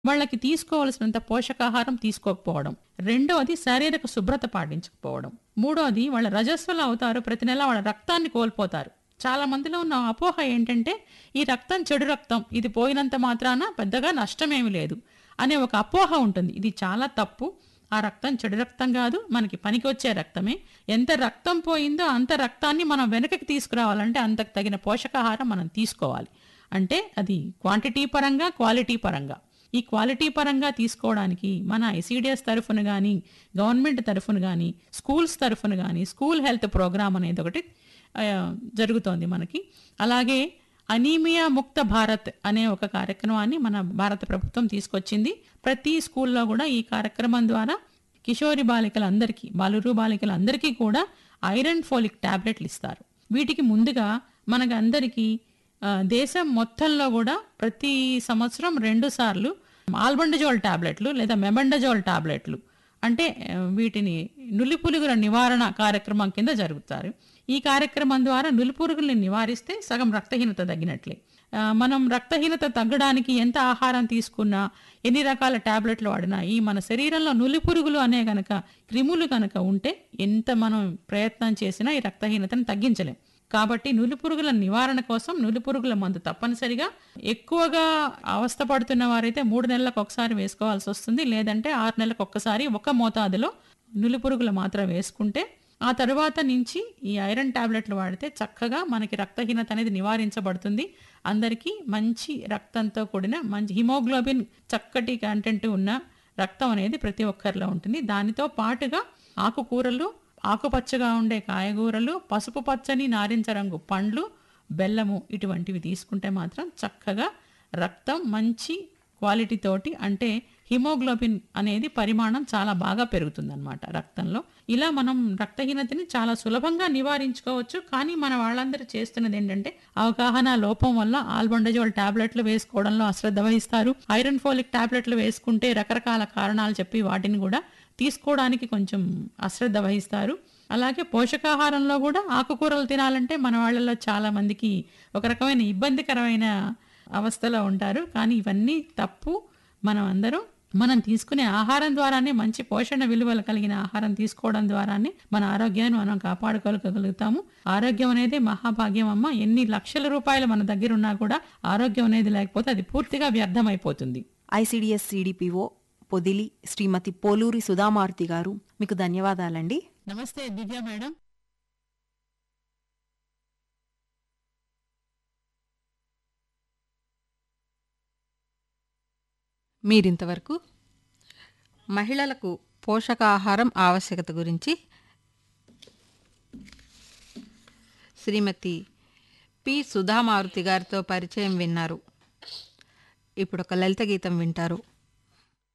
వాళ్ళకి తీసుకోవాల్సినంత పోషకాహారం తీసుకోకపోవడం రెండవది శారీరక శుభ్రత పాటించకపోవడం మూడవది వాళ్ళ రజస్వలు అవుతారు ప్రతి నెల వాళ్ళ రక్తాన్ని కోల్పోతారు చాలా మందిలో ఉన్న అపోహ ఏంటంటే ఈ రక్తం చెడు రక్తం ఇది పోయినంత మాత్రాన పెద్దగా నష్టమేమి లేదు అనే ఒక అపోహ ఉంటుంది ఇది చాలా తప్పు ఆ రక్తం చెడు రక్తం కాదు మనకి పనికి వచ్చే రక్తమే ఎంత రక్తం పోయిందో అంత రక్తాన్ని మనం వెనకకి తీసుకురావాలంటే అంతకు తగిన పోషకాహారం మనం తీసుకోవాలి అంటే అది క్వాంటిటీ పరంగా క్వాలిటీ పరంగా ఈ క్వాలిటీ పరంగా తీసుకోవడానికి మన ఐసీడిఎస్ తరఫున కానీ గవర్నమెంట్ తరఫున కానీ స్కూల్స్ తరఫున కానీ స్కూల్ హెల్త్ ప్రోగ్రామ్ అనేది ఒకటి ఆ, జరుగుతోంది మనకి అలాగే అనీమియా ముక్త భారత్ అనే ఒక కార్యక్రమాన్ని మన భారత ప్రభుత్వం తీసుకొచ్చింది ప్రతి స్కూల్లో కూడా ఈ కార్యక్రమం ద్వారా కిషోరి బాలికలందరికీ బాలురు బాలికలందరికీ కూడా ఐరన్ ఫోలిక్ టాబ్లెట్లు ఇస్తారు వీటికి ముందుగా మనకు అందరికీ ఆ, దేశం మొత్తంలో కూడా ప్రతి సంవత్సరం రెండు సార్లు ఆల్బండజోల్ టాబ్లెట్లు లేదా మెబండజోల్ టాబ్లెట్లు అంటే ఆ, వీటిని నులిపులుగుల నివారణ కార్యక్రమం కింద జరుగుతారు ఈ కార్యక్రమం ద్వారా నులిపురుగుల్ని నివారిస్తే సగం రక్తహీనత తగ్గినట్లే ఆ, మనం రక్తహీనత తగ్గడానికి ఎంత ఆహారం తీసుకున్నా ఎన్ని రకాల టాబ్లెట్లు వాడినా ఈ మన శరీరంలో నులిపురుగులు అనే గనక క్రిములు కనుక ఉంటే ఎంత మనం ప్రయత్నం చేసినా ఈ రక్తహీనతను తగ్గించలేం కాబట్టి నులిపురుగుల నివారణ కోసం నులిపురుగుల మందు తప్పనిసరిగా ఎక్కువగా అవస్థపడుతున్న వారైతే మూడు నెలలకు ఒకసారి వేసుకోవాల్సి వస్తుంది లేదంటే ఆరు నెలలకు ఒక్కసారి ఒక మోతాదులో నులిపురుగుల మాత్రం వేసుకుంటే ఆ తరువాత నుంచి ఈ ఐరన్ టాబ్లెట్లు వాడితే చక్కగా మనకి రక్తహీనత అనేది నివారించబడుతుంది అందరికీ మంచి రక్తంతో కూడిన మంచి హిమోగ్లోబిన్ చక్కటి కంటెంట్ ఉన్న రక్తం అనేది ప్రతి ఒక్కరిలో ఉంటుంది దానితో పాటుగా ఆకుకూరలు ఆకుపచ్చగా ఉండే కాయగూరలు పసుపు పచ్చని నారింజ రంగు పండ్లు బెల్లము ఇటువంటివి తీసుకుంటే మాత్రం చక్కగా రక్తం మంచి క్వాలిటీ తోటి అంటే హిమోగ్లోబిన్ అనేది పరిమాణం చాలా బాగా పెరుగుతుందన్నమాట రక్తంలో ఇలా మనం రక్తహీనతని చాలా సులభంగా నివారించుకోవచ్చు కానీ మన వాళ్ళందరూ చేస్తున్నది ఏంటంటే అవగాహన లోపం వల్ల ఆల్బండజోల్ టాబ్లెట్లు వేసుకోవడంలో అశ్రద్ధ వహిస్తారు ఐరన్ ఫోలిక్ టాబ్లెట్లు వేసుకుంటే రకరకాల కారణాలు చెప్పి వాటిని కూడా తీసుకోవడానికి కొంచెం అశ్రద్ధ వహిస్తారు అలాగే పోషకాహారంలో కూడా ఆకుకూరలు తినాలంటే మన వాళ్ళలో చాలా మందికి ఒక రకమైన ఇబ్బందికరమైన అవస్థలో ఉంటారు కానీ ఇవన్నీ తప్పు మనం అందరం మనం తీసుకునే ఆహారం ద్వారానే మంచి పోషణ విలువలు కలిగిన ఆహారం తీసుకోవడం ద్వారానే మన ఆరోగ్యాన్ని మనం కాపాడుకోగలుగుతాము ఆరోగ్యం అనేది మహాభాగ్యం అమ్మ ఎన్ని లక్షల రూపాయలు మన దగ్గర ఉన్నా కూడా ఆరోగ్యం అనేది లేకపోతే అది పూర్తిగా వ్యర్థమైపోతుంది ఐసిడిఎస్ సిడిపిఓ పొదిలి శ్రీమతి పోలూరి సుధామారుతి గారు మీకు ధన్యవాదాలండి నమస్తే దివ్య మేడం మీరింతవరకు మహిళలకు పోషకాహారం ఆవశ్యకత గురించి శ్రీమతి పి సుధామారుతి గారితో పరిచయం విన్నారు ఇప్పుడు ఒక లలిత గీతం వింటారు